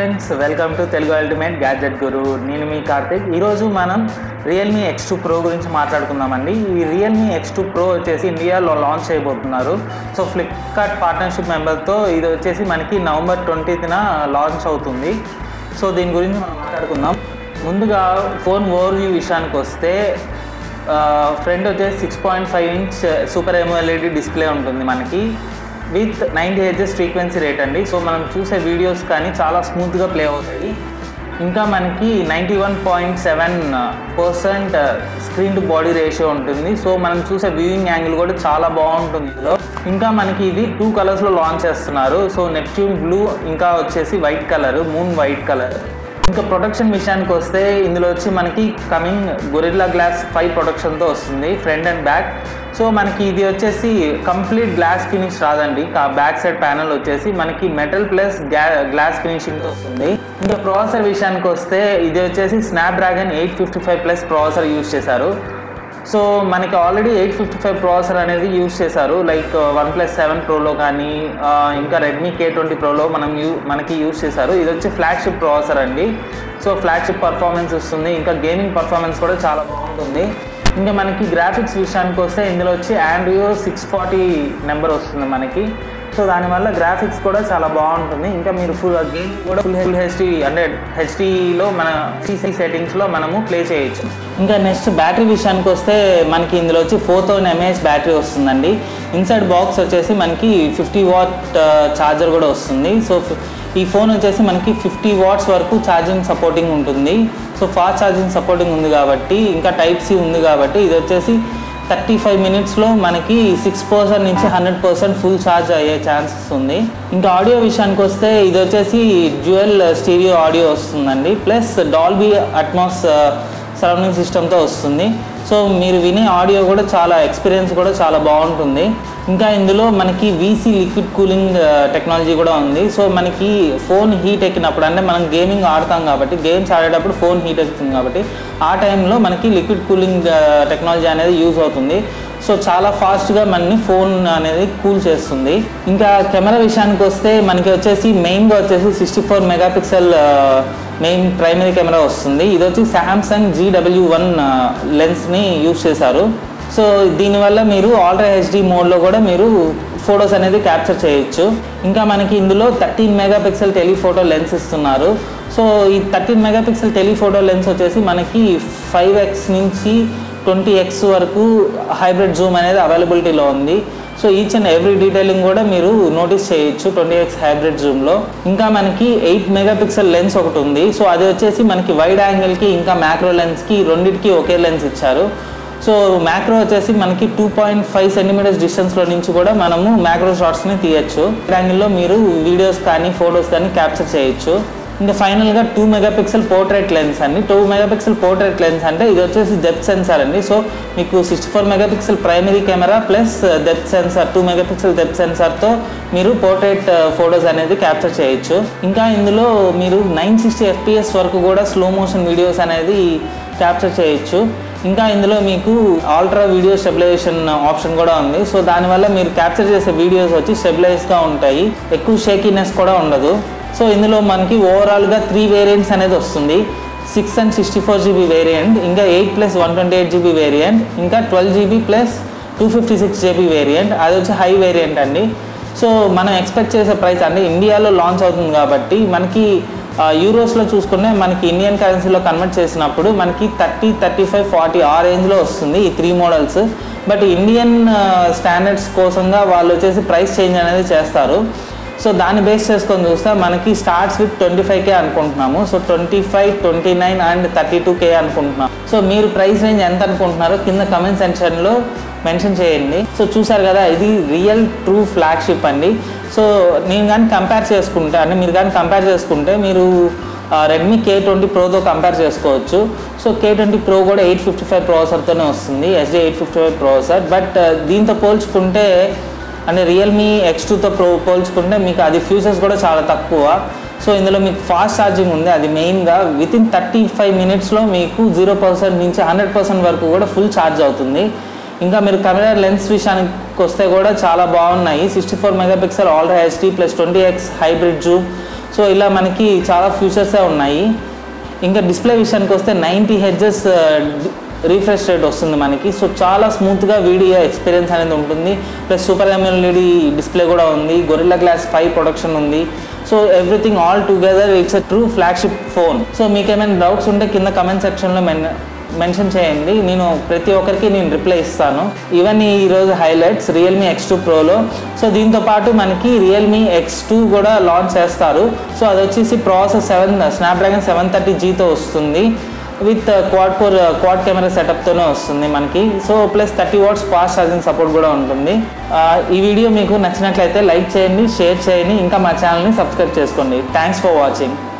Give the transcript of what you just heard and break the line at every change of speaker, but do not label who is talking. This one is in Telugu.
friends welcome to Telugu ultimate gadget guru నేను మీ కార్తిక్ ఈరోజు మనం రియల్మీ ఎక్స్ టూ ప్రో గురించి మాట్లాడుకుందామండి ఈ రియల్మీ ఎక్స్ టూ ప్రో వచ్చేసి ఇండియాలో లాంచ్ చేయబోతున్నారు సో ఫ్లిప్కార్ట్ పార్ట్నర్షిప్ మెంబర్తో ఇది వచ్చేసి మనకి నవంబర్ ట్వంటీత్న లాంచ్ అవుతుంది సో దీని గురించి మనం మాట్లాడుకుందాం ముందుగా ఫోన్ ఓవర్ వ్యూ విషయానికి వస్తే ఫ్రంట్ వచ్చేసి six point five inch super AMOLED display ఉంటుంది మనకి with ninety Hz frequency rate అండి సో మనం చూసే వీడియోస్ కానీ చాలా స్మూత్గా ప్లే అవుతాయి ఇంకా మనకి ninety one point seven percent screen to body ratio ఉంటుంది సో మనం చూసే వ్యూయింగ్ యాంగిల్ కూడా చాలా బాగుంటుంది ఇందులో ఇంకా మనకి ఇది టూ కలర్స్లో లాంచ్ చేస్తున్నారు సో నెప్ట్యూన్ బ్లూ ఇంకా వచ్చేసి white colour moon white colour ఇంకా ప్రొటెక్షన్ విషయానికి వస్తే ఇందులో వచ్చి మనకి కమింగ్ గొరిల్లా గ్లాస్ ఫైవ్ ప్రొటెక్షన్తో వస్తుంది ఫ్రంట్ అండ్ బ్యాక్ సో మనకి ఇది వచ్చేసి కంప్లీట్ గ్లాస్ ఫినిష్ రాదండి బ్యాక్ సైడ్ ప్యానల్ వచ్చేసి మనకి మెటల్ ప్లస్ గ్లాస్ ఫినిషింగ్తో వస్తుంది ఇంకా ప్రాసెసర్ విషయానికి వస్తే ఇది వచ్చేసి Snapdragon eight fifty five plus processor use చేశారు సో మనకి already eight fifty five processor అనేది యూజ్ చేశారు లైక్ వన్ ప్లస్ సెవెన్ ప్రోలో కానీ ఆ, ఇంకా రెడ్మీ కే ట్వంటీ ప్రోలో మనం యూ మనకి యూజ్ చేశారు ఇది వచ్చి ఫ్లాగ్షిప్ ప్రాసెసర్ అండి సో ఫ్లాగ్షిప్ పర్ఫార్మెన్స్ వస్తుంది ఇంకా గేమింగ్ పర్ఫార్మెన్స్ కూడా చాలా బాగుంటుంది ఇంకా మనకి గ్రాఫిక్స్ విషయానికి వస్తే ఇందులో వచ్చి ఆండ్రియో సిక్స్ ఫార్టీ నెంబర్ వస్తుంది మనకి సో దానివల్ల గ్రాఫిక్స్ కూడా చాలా బాగుంటుంది ఇంకా మీరు ఫుల్ గేమ్ కూడా ఫుల్ ఫుల్ హెచ్డి అంటే హెచ్డిలో మన సిసి సెట్టింగ్స్లో మనము ప్లే చేయొచ్చు ఇంకా నెక్స్ట్ బ్యాటరీ విషయానికి వస్తే మనకి ఇందులో వచ్చి ఫోర్ థౌసండ్ ఎంఏహెచ్ బ్యాటరీ వస్తుందండి ఇన్సైడ్ బాక్స్ వచ్చేసి మనకి ఫిఫ్టీ వాట్ ఛార్జర్ కూడా వస్తుంది సో ఈ ఫోన్ వచ్చేసి మనకి ఫిఫ్టీ వాట్స్ వరకు ఛార్జింగ్ సపోర్టింగ్ ఉంటుంది సో ఫాస్ట్ ఛార్జింగ్ సపోర్టింగ్ ఉంది కాబట్టి ఇంకా టైప్ సి ఉంది కాబట్టి ఇది వచ్చేసి థర్టీ ఫైవ్ మినిట్స్లో మనకి సిక్స్ పర్సెంట్ నుంచి హండ్రెడ్ పర్సెంట్ ఫుల్ ఛార్జ్ అయ్యే ఛాన్సెస్ ఉంది ఇంకా ఆడియో విషయానికి వస్తే ఇది వచ్చేసి డ్యూయల్ స్టీరియో ఆడియో వస్తుందండి ప్లస్ డాల్బీ అట్మాస్ సరౌండింగ్ సిస్టమ్తో వస్తుంది సో మీరు వినే ఆడియో కూడా చాలా ఎక్స్పీరియన్స్ కూడా చాలా బాగుంటుంది ఇంకా ఇందులో మనకి వీసీ లిక్విడ్ కూలింగ్ టెక్నాలజీ కూడా ఉంది సో మనకి ఫోన్ హీట్ ఎక్కినప్పుడు అంటే మనం గేమింగ్ ఆడతాం కాబట్టి గేమ్స్ ఆడేటప్పుడు ఫోన్ హీట్ ఎక్కుతుంది కాబట్టి ఆ టైంలో మనకి లిక్విడ్ కూలింగ్ టెక్నాలజీ అనేది యూజ్ అవుతుంది సో చాలా ఫాస్ట్గా మనని ఫోన్ అనేది కూల్ చేస్తుంది ఇంకా కెమెరా విషయానికి వస్తే మనకి వచ్చేసి మెయిన్గా వచ్చేసి sixty four megapixel main primary camera వస్తుంది ఇది వచ్చి శాంసంగ్ జీడబ్ల్యూ వన్ లెన్స్ని యూజ్ చేశారు సో దీనివల్ల మీరు ఆల్ట్రా హెచ్డి మోడ్లో కూడా మీరు ఫొటోస్ అనేది క్యాప్చర్ చేయొచ్చు ఇంకా మనకి ఇందులో థర్టీన్ మెగాపిక్సెల్ టెలిఫోటో లెన్స్ ఇస్తున్నారు సో ఈ థర్టీన్ మెగాపిక్సెల్ టెలిఫోటో లెన్స్ వచ్చేసి మనకి ఫైవ్ ఎక్స్ నుంచి ట్వంటీ ఎక్స్ వరకు హైబ్రిడ్ జూమ్ అనేది అవైలబిలిటీలో ఉంది so each and every detailing కూడా మీరు నోటీస్ చేయొచ్చు ట్వంటీ ఎక్స్ హైబ్రిడ్ జూమ్లో ఇంకా మనకి ఎయిట్ మెగాపిక్సెల్ లెన్స్ ఒకటి ఉంది సో అది వచ్చేసి మనకి వైడ్ యాంగిల్కి ఇంకా మ్యాక్రో లెన్స్కి రెండింటికి ఒకే లెన్స్ ఇచ్చారు సో మ్యాక్రో వచ్చేసి మనకి టూ పాయింట్ ఫైవ్ సెంటీమీటర్స్ డిస్టెన్స్లో నుంచి కూడా మనము మ్యాక్రో షాట్స్ని తీయచ్చు యాంగిల్లో మీరు వీడియోస్ కానీ ఫొటోస్ కానీ క్యాప్చర్ చేయొచ్చు ఇంకా ఫైనల్గా టూ మెగాపిక్సెల్ పోర్ట్రేట్ లెన్స్ అండి టూ మెగాపిక్సెల్ పోర్ట్రేట్ లెన్స్ అంటే ఇది వచ్చేసి డెప్త్ సెన్సార్ అండి సో మీకు sixty four megapixel primary camera plus depth sensor two megapixel depth సెన్సార్తో మీరు పోర్ట్రేట్ ఫొటోస్ అనేది క్యాప్చర్ చేయొచ్చు ఇంకా ఇందులో మీరు నైన్ సిక్స్టీ ఎఫ్పిఎస్ వరకు కూడా స్లో మోషన్ వీడియోస్ అనేది క్యాప్చర్ చేయొచ్చు ఇంకా ఇందులో మీకు ఆల్ట్రా వీడియో స్టెబిలైజేషన్ ఆప్షన్ కూడా ఉంది సో దానివల్ల మీరు క్యాప్చర్ చేసే వీడియోస్ వచ్చి స్టెబిలైజ్గా ఉంటాయి ఎక్కువ షేకీనెస్ కూడా ఉండదు సో ఇందులో మనకి ఓవరాల్గా త్రీ వేరియంట్స్ అనేది వస్తుంది six and sixty four GB variant ఇంకా eight plus one twenty eight GB variant ఇంకా twelve GB plus two fifty six GB variant అది వచ్చి హై వేరియంట్ అండి సో మనం ఎక్స్పెక్ట్ చేసే ప్రైస్ అంటే ఇండియాలో లాంచ్ అవుతుంది కాబట్టి మనకి యూరోస్లో చూసుకుంటే మనకి ఇండియన్ కరెన్సీలో కన్వర్ట్ చేసినప్పుడు మనకి థర్టీ థర్టీ ఫైవ్ ఫార్టీ ఆ రేంజ్లో వస్తుంది ఈ three models but Indian standards కోసంగా వాళ్ళు వచ్చేసి ప్రైస్ చేంజ్ అనేది చేస్తారు సో దాన్ని బేస్ చేసుకొని చూస్తే మనకి starts with twenty five K అనుకుంటున్నాము so twenty five twenty nine and thirty two K అనుకుంటున్నాం సో మీరు ప్రైస్ రేంజ్ ఎంత అనుకుంటున్నారో కింద కమెంట్ సెక్షన్లో మెన్షన్ చేయండి సో చూసారు కదా ఇది రియల్ ట్రూ ఫ్లాగ్షిప్ అండి సో నేను కానీ కంపేర్ చేసుకుంటే అంటే మీరు కానీ కంపేర్ చేసుకుంటే మీరు రెడ్మీ కే ట్వంటీ ప్రోతో కంపేర్ చేసుకోవచ్చు సో కే ట్వంటీ ప్రో కూడా ఎయిట్ ఫిఫ్టీ ఫైవ్ ప్రాసెసర్తోనే వస్తుంది ఎస్జే eight fifty five processor but దీంతో పోల్చుకుంటే అంటే రియల్మీ ఎక్స్ టూతో ప్రో పోల్చుకుంటే మీకు అది ఫ్యూచర్స్ కూడా చాలా తక్కువ సో ఇందులో మీకు ఫాస్ట్ ఛార్జింగ్ ఉంది అది మెయిన్గా విత్ ఇన్ థర్టీ ఫైవ్ మినిట్స్లో మీకు జీరో పర్సెంట్ నుంచి హండ్రెడ్ పర్సెంట్ వరకు కూడా ఫుల్ ఛార్జ్ అవుతుంది ఇంకా మీరు కెమెరా లెన్స్ విషయానికి వస్తే కూడా చాలా బాగున్నాయి sixty four megapixel ultra HD plus twenty X hybrid zoom so ఇలా మనకి చాలా ఫ్యూచర్సే ఉన్నాయి ఇంకా డిస్ప్లే విషయానికి వస్తే నైంటీ హెడ్జెస్ రీఫ్రెష్ రేట్ వస్తుంది మనకి సో చాలా స్మూత్గా వీడియో ఎక్స్పీరియన్స్ అనేది ఉంటుంది ప్లస్ సూపర్ ఎమ్ఎల్ఈడి డిస్ప్లే కూడా ఉంది గొరిల్లా గ్లాస్ ఫైవ్ ప్రొడక్షన్ ఉంది so everything all together it's a true flagship phone so మీకు ఏమైనా డౌట్స్ ఉంటే కింద కమెంట్ సెక్షన్లో మెన్ మెన్షన్ చేయండి నేను ప్రతి ఒక్కరికి నేను రిప్లై ఇస్తాను ఇవన్నీ ఈరోజు హైలైట్స్ రియల్మీ ఎక్స్ టూ ప్రోలో సో దీంతో పాటు మనకి రియల్మీ ఎక్స్ టూ కూడా లాంచ్ చేస్తారు సో అది వచ్చేసి process seven Snapdragon seven thirty జీతో వస్తుంది with quad core quad camera సెటప్తోనే వస్తుంది మనకి so plus thirty watts fast charging support కూడా ఉంటుంది ఆ, ఈ వీడియో మీకు నచ్చినట్లయితే లైక్ చేయండి షేర్ చేయండి ఇంకా మా ఛానల్ని సబ్స్క్రైబ్ చేసుకోండి థ్యాంక్స్ ఫర్ వాచింగ్